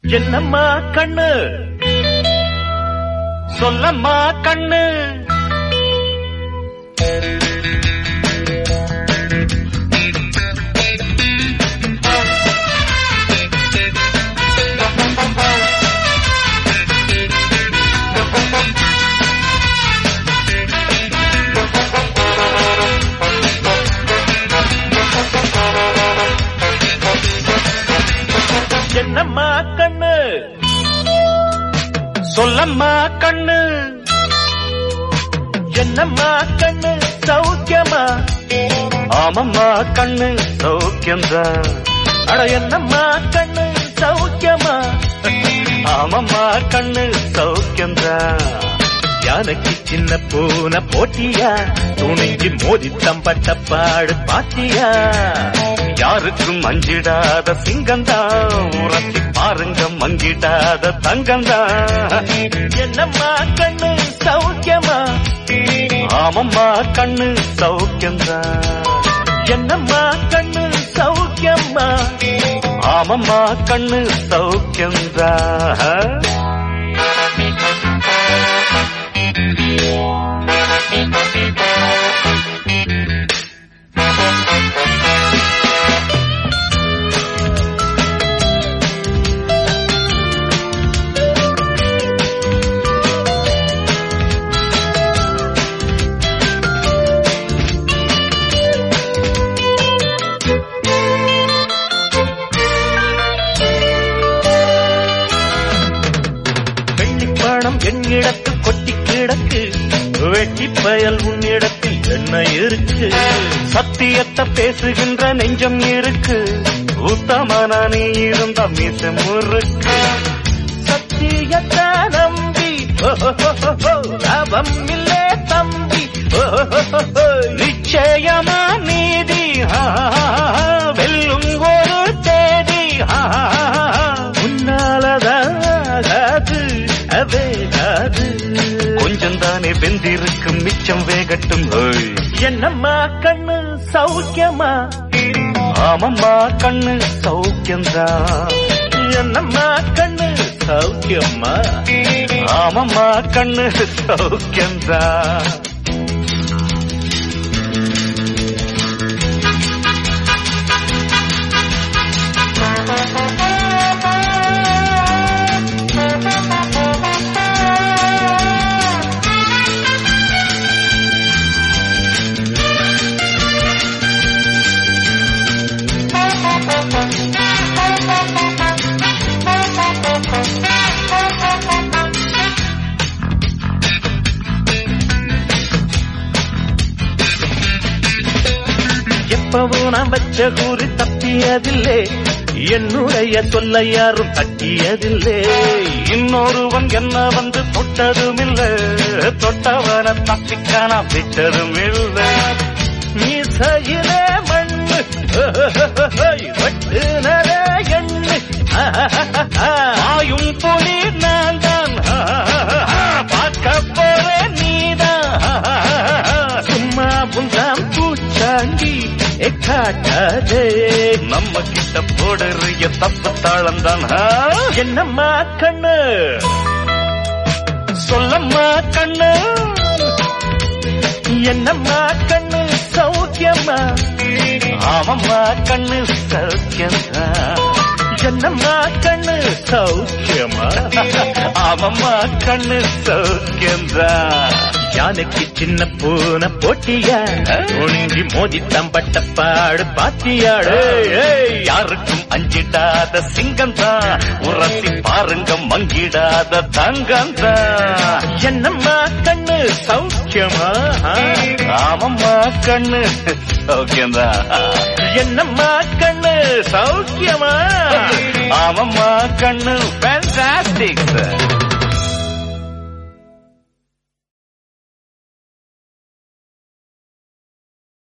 என்னம்மா கண்ணு சொல்லம்மா கண்ணு என்னம்மா கண்ணு சொல்லம்மா கண்ணு என்னம்மா கண்ணு சௌக்கியமா ஆமம்மா கண்ணு சௌக்கியம்தான் அட என்னம்மா கண்ணு சௌக்கியமா ஆமம்மா கண்ணு சௌக்கியம்தான் யானைக்கு சின்ன பூனை போட்டியா துணிஞ்சு மோதி தம்பட்ட பாடு பாத்தியா யாருக்கும் மஞ்சிடாத சிங்கந்தான் உரத்தி பாருங்க மங்கிடாத தங்கந்தான் என்னம்மா கண்ணு சௌக்கியமா ஆமம்மா கண்ணு சௌக்கியம்தான் என்னம்மா கண்ணு சௌக்கியம்மா ஆமம்மா கண்ணு சௌக்கியம்தான் வெள்ளிப்பணம் என்னிடத்து கொட்டி கிடக்கு வெட்டி பயல் உன்னிடத்தில் என்ன இருக்கு சத்தியத்தை பேசுகின்ற நெஞ்சம் இருக்கு உத்தமன நீ இருந்த மீச முறுக்கு சத்தியத்தை நம்பி லாபம் இல்லே தம்பி நிச்சயமா நீதி ஆ, வெல்லும் ஒரு தேதி ஆ, உன்னாலதாகாது அவேகாது கொஞ்சம் தானே வெந்திருக்கும் மிச்சம் வேகட்டும் ஹோய். என்னம்மா கண்ணு சௌக்கியமா ஆமம்மா கண்ணு சௌக்கியம்தான் என்னம்மா கண்ணு சௌக்கியமா ஆமம்மா கண்ணு சௌக்கியம்தான் எப்பவும் நான் வச்ச கூறி தப்பியதில்லை என்னுடைய சொல்ல யாரும் தட்டியதில்லை இன்னொருவன் என்ன வந்து தொட்டதும் இல்ல தொட்டவன தப்பிக்கான விட்டதும் இல்லை மீசையிலே மண்ணு வெட்டுனரே எண்ணு ஆயும் புலி நான் தான் பார்க்க போறேன் நீதான் சும்மா புந்தாம் பூச்சாண்டி காட்டாதே நம்ம கிட்ட போடுறிய தப்பு தாளம் தான் என்னம்மா கண்ணு சொல்லம்மா கண்ணு என்னம்மா கண்ணு சௌக்கியம்மா ஆமம்மா கண்ணு சௌக்கியம்மா என்னம்மா கண்ணு சௌக்கியமா ஆமம்மா கண்ணு சௌக்கியம்தா யானைக்கு சின்ன பூனை போட்டியா ஒழுங்கி மோதி தம்பட்ட பாடு பாத்தியாடு யாருக்கும் அஞ்சிடாத சிங்கம் தான் உரத்தி பாருங்க மங்கிடாத தங்கம் தான் என்னம்மா கண்ணு சௌக்கியமா ஆமம்மா கண்ணு சௌக்கியம்தான் என்னம்மா கண்ணு சௌக்கியமா ஆமம்மா கண்ணு ஃபேண்டாஸ்டிக்